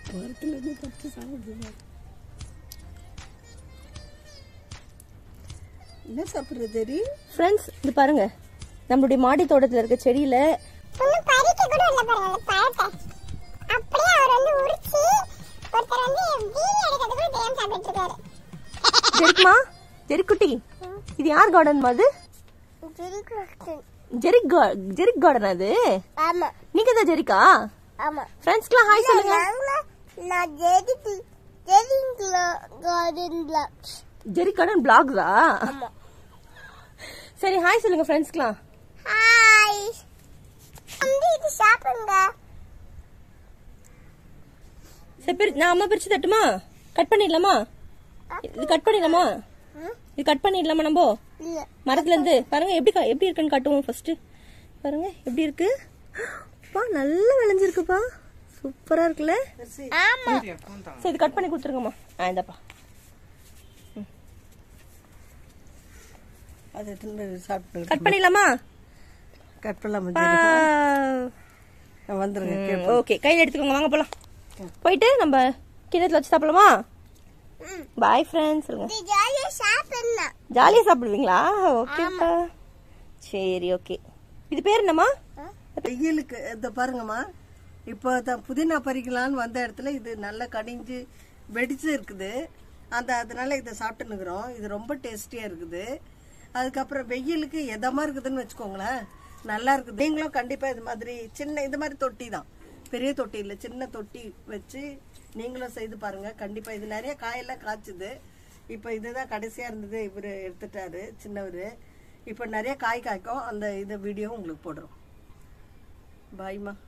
மரத்துல இருந்து பறிச்சு சாப்பிடுங்க என்ன சாப்பிடுற தெரி ஃப்ரெண்ட்ஸ் இது பாருங்க நம்மளுடைய மாடி தோட்டத்துல இருக்க செடியில ஒன்னும் பறிக்க கூட இல்ல பாருங்க அந்த பழத்தை அப்படியே அவர் வந்து உரிச்சு ஒருத்தர் வந்து வீடியோ எடுக்கிறது கூட தெரியாம சாப்பிட்டு இருக்காரு ஜெரிக்மா ஜெரிக்குட்டி இது யார் கார்டன் அது ஜெரிக் கா- ஜெரிக் கார்டன் அது ஆமா நீங்க தான் ஜெரிக்கா ஆமா ஃப்ரெண்ட்ஸ்க்குலாம் ஹாய் சொல்லுங்க நான் ஜெடி ஜெடி கார்டன் பிளாக்ஸ் ஜெரிக் கார்டன் பிளாக்ஸா ஆமா சரி ஹாய் சொல்லுங்க ஃப்ரெண்ட்ஸ்க்குலாம் ஹாய் வந்து இது சாப்பிடுங்க சரி பிரி நான் அம்மா பிரிச்சு தட்டுமா கட் பண்ணிடலாமா இது கட் பண்ணிடலாமா இது கட் பண்ணிடலாமா நம்ம இல்ல மரத்துல இருந்து பாருங்க எப்படி கா- எப்படி இருக்குன்னு காட்டுவோம் ஃபர்ஸ்ட் பாருங்க எப்படி இருக்கு பா நல்லா விளைஞ்சிருக்குப்பா சூப்பரா இருக்குல்ல ஆமா சரி இது கட் பண்ணி கொடுத்துருங்கம்மா ஆ இந்தாப்பா அதை எடுத்துன்னு போய் சாப்பிட்டு கட் பண்ணிடலாமா கட் பண்ணலாமா தெரி வந்துருங்க ஓகே கையில எடுத்துக்கோங்க வாங்க போலாம் போயிட்டு நம்ம கிணத்துல வச்சு சாப்பிடலாமா பாய் ஃப்ரெண்ட்ஸ் சொல்லுங்க இது ஜாலியா சாப்பிடலாம் ஜாலியா சாப்பிடுவீங்களா ஓகேப்பா சரி ஓகே இது பேர் என்னம்மா வெயிலுக்கு இதை பாருங்கம்மா இப்போ தான் புதினா பறிக்கலான்னு வந்த இடத்துல இது நல்லா கனிஞ்சு வெடிச்சு இருக்குது அந்த அதனால இதை சாப்பிட்டுன்னுக்குறோம் இது ரொம்ப டேஸ்டியா இருக்குது அதுக்கப்புறம் வெயிலுக்கு எதமா இருக்குதுன்னு வச்சுக்கோங்களேன் நல்லா இருக்குது நீங்களும் கண்டிப்பா இது மாதிரி சின்ன இந்த மாதிரி தொட்டி தான் பெரிய தொட்டி இல்லை சின்ன தொட்டி வச்சு நீங்களும் செய்து பாருங்க கண்டிப்பா இது நிறைய காயெல்லாம் காய்ச்சுது இப்போ இதுதான் கடைசியா இருந்தது இவர் எடுத்துட்டாரு சின்னவர் இப்போ நிறைய காய் காய்க்கும் அந்த இது வீடியோ உங்களுக்கு போடுறோம் பாய்மா